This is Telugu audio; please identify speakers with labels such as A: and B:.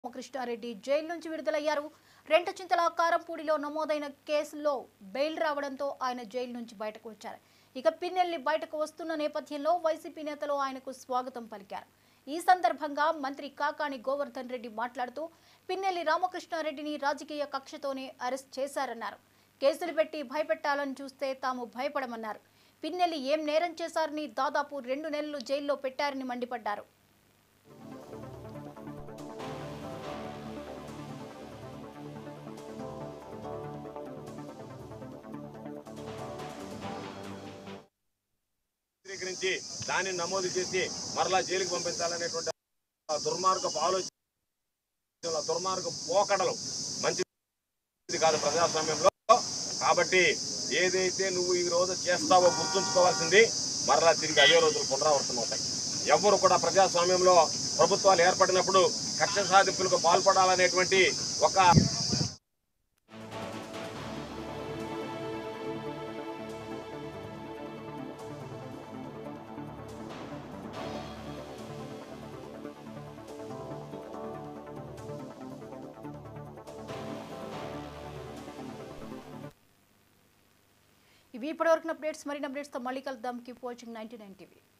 A: రామకృష్ణారెడ్డి జైలు నుంచి విడుదలయ్యారు రెంటచింతల కారంపూడిలో నమోదైన కేసుల్లో బెయిల్ రావడంతో ఆయన జైలు నుంచి బయటకు వచ్చారు ఇక పిన్నెల్లి బయటకు వస్తున్న నేపథ్యంలో వైసీపీ నేతలు ఆయనకు స్వాగతం పలికారు ఈ సందర్భంగా మంత్రి కాకాని గోవర్ధన్ రెడ్డి మాట్లాడుతూ పిన్నెల్లి రామకృష్ణారెడ్డిని రాజకీయ కక్షతోనే అరెస్ట్ చేశారన్నారు కేసులు పెట్టి భయపెట్టాలని చూస్తే తాము భయపడమన్నారు పిన్నెల్లి ఏం నేరం చేశారని దాదాపు రెండు నెలలు జైల్లో పెట్టారని మండిపడ్డారు
B: చిత్రీకరించి దానిని నమోదు చేసి మరలా జైలుకి పంపించాలనేటువంటి ఆ దుర్మార్గపు ఆలోచన దుర్మార్గ పోకడలు మంచిది కాదు ప్రజాస్వామ్యంలో కాబట్టి ఏదైతే నువ్వు ఈ రోజు చేస్తావో గుర్తుంచుకోవాల్సింది మరలా తిరిగి అదే రోజులు పునరావృతం అవుతాయి ఎవరు కూడా ప్రజాస్వామ్యంలో ప్రభుత్వాలు ఏర్పడినప్పుడు కక్ష సాధింపులకు పాల్పడాలనేటువంటి ఒక
A: ఇవి ఇప్పటివరకు అప్డేట్స్ మరిన్ని అప్డేట్స్తో మళ్ళీ కలుద్దాం keep watching ninety nine TV